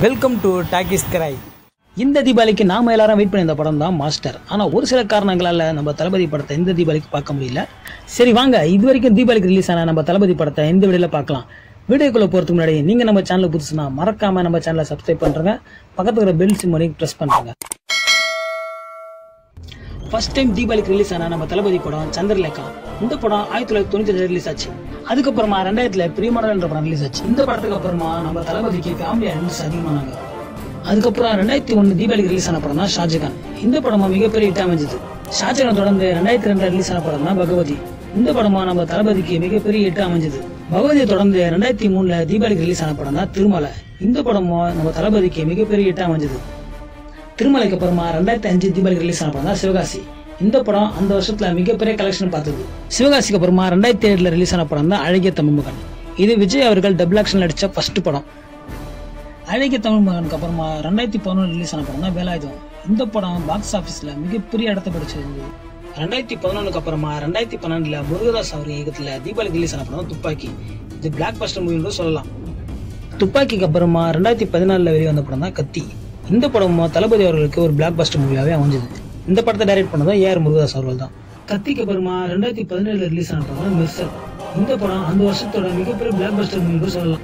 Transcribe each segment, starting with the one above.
welcome to talkies கிராய் இந்த தீபாவளிக்கு நாம எல்லாரும் வெயிட் பண்ணியிருந்த படம் தான் மாஸ்டர் ஆனால் ஒரு சில காரணங்களால நம்ம தளபதி படத்தை இந்த தீபாவளிக்கு பார்க்க முடியல சரி வாங்க இது வரைக்கும் தீபாவளிக்கு ரிலீஸ் ஆன நம்ம தளபதி படத்தை இந்த வீடியோவில் பார்க்கலாம் வீடியோக்குள்ள போகிறதுக்கு முன்னாடி நீங்கள் நம்ம சேனலுக்கு புதுசுனா மறக்காம நம்ம சேனலை சப்ஸ்கிரைப் பண்ணுறங்க பக்கத்துல இருக்கிற பெல் சிம்மனை ப்ரெஸ் பண்ணுறங்க ஃபர்ஸ்ட் டைம் தீபாவளிக்கு ரிலீஸ் ஆன நம்ம தளபதி படம் சந்திரலேகா இந்த படம் ஆயிரத்தி தொள்ளாயிரத்தி தொண்ணூத்தி ரிலீஸ் ஆச்சு அதுக்கப்புறமா ரெண்டாயிரத்துல பிரியமாடல் என்ற படம் ரிலீஸ் ஆச்சு இந்த படத்துக்கு அப்புறமா நம்ம தளபதிக்கு ஃபேமிலி அனிமல்ஸ் அதிகமானாங்க அதுக்கப்புறம் ரெண்டாயிரத்தி ஒன்று தீபாவளிக்கு ரிலீஸ் ஆன படம் தான் ஷாஜகான் இந்த படமா மிகப்பெரிய ஹிட் அமைஞ்சது ஷாஜகான் தொடர்ந்து ரெண்டாயிரத்தி ரெண்டுல ரிலீஸ் ஆன படம் தான் பகவதி இந்த படமா நம்ம தளபதிக்கு மிகப்பெரிய ஹிட் அமைஞ்சது பகவதியை தொடர்ந்து ரெண்டாயிரத்தி மூணுல தீபாவளிக்கு ரிலீஸ் ஆன படம் தான் திருமலை இந்த படமும் நம்ம தளபதிக்கு மிகப்பெரிய ஹிட் அமைஞ்சது திருமலைக்கு அப்புறமா ரெண்டாயிரத்தி அஞ்சு தீபாவளிக்கு ரிலீஸ் ஆன படம் தான் சிவகாசி இந்த படம் அந்த வருஷத்துல மிகப்பெரிய கலெக்ஷன் பார்த்தது சிவகாசிக்கு அப்புறமா ரெண்டாயிரத்தி ஏழுல ரிலீஸ் ஆன படம் தான் அழகிய தமிழ் மகன் இது விஜய் அவர்கள் டபுள் ஆக்ஷன் நடிச்ச ஃபர்ஸ்ட் படம் அழகிய தமிழ் மகனுக்கு அப்புறமா ரெண்டாயிரத்தி பதினொன்று ரிலீஸ் ஆன படம் தான் வேலாயுதம் இந்த படம் பாக்ஸ் ஆஃபீஸில் மிகப்பெரிய இடத்த பிடிச்சிருந்தது ரெண்டாயிரத்தி பதினொன்றுக்கு அப்புறமா ரெண்டாயிரத்தி பன்னெண்டுல முருகதாஸ் அவர் இயக்கத்தில் தீபாவளிக்கு ரிலீஸ் ஆன படம் தான் துப்பாக்கி இது பிளாக் பஸ்டர் மூவின்னு சொல்லலாம் துப்பாக்கிக்கு அப்புறமா ரெண்டாயிரத்தி பதினாலில் வெளிவந்த படம் தான் கத்தி இந்த படமும் தளபதி அவர்களுக்கு ஒரு பிளாக் பஸ்டர் மூவியாவே அமைஞ்சது இந்த படத்தை டைரக்ட் பண்ணதும் ஏஆர் முருகதாஸ் அவர்கள் தான் கத்திக்கு அப்புறமா ரெண்டாயிரத்தி பதினேழுல ரிலீஸ் ஆன படம் தான் மெர்சல் இந்த படம் அந்த வருஷத்தோட மிகப்பெரிய பிளாக் பஸ்டர் மூவி சொல்லலாம்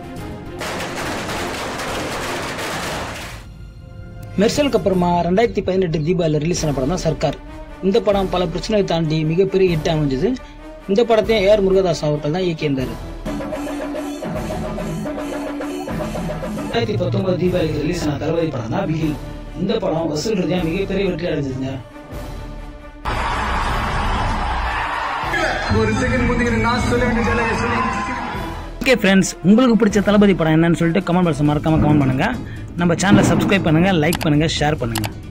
மெர்சலுக்கு அப்புறமா ரெண்டாயிரத்தி பதினெட்டு தீபாவளியில் ரிலீஸ் ஆன படம் தான் சர்க்கார் இந்த படம் பல பிரச்சனையை தாண்டி மிகப்பெரிய ஹிட் அமைஞ்சது இந்த படத்தையும் ஏஆர் முருகதாஸ் அவர்கள் தான் இயக்கியிருந்தாரு ரெண்டாயிரத்தி பத்தொன்பது தீபாவளிக்கு ரிலீஸ் ஆன தளபதி படம் தான் பிகில் இந்த படம் வசூல் ரீதியா மிகப்பெரிய வெற்றி அடைஞ்சதுங்க ஒரு செகண்ட் முந்திக்கிற நான் சொல்ல வேண்டிய dialogue அ சொல்லி ஓகே ஃப்ரெண்ட்ஸ் உங்களுக்கு பிடிச்ச தளபதி படம் என்னன்னு சொல்லிட்டு கமெண்ட் பாக்ஸ் மறக்காம கமெண்ட் பண்ணுங்க நம்ம சேனலை சப்ஸ்கிரைப் பண்ணுங்க லைக் பண்ணுங்க ஷேர் பண்ணுங்க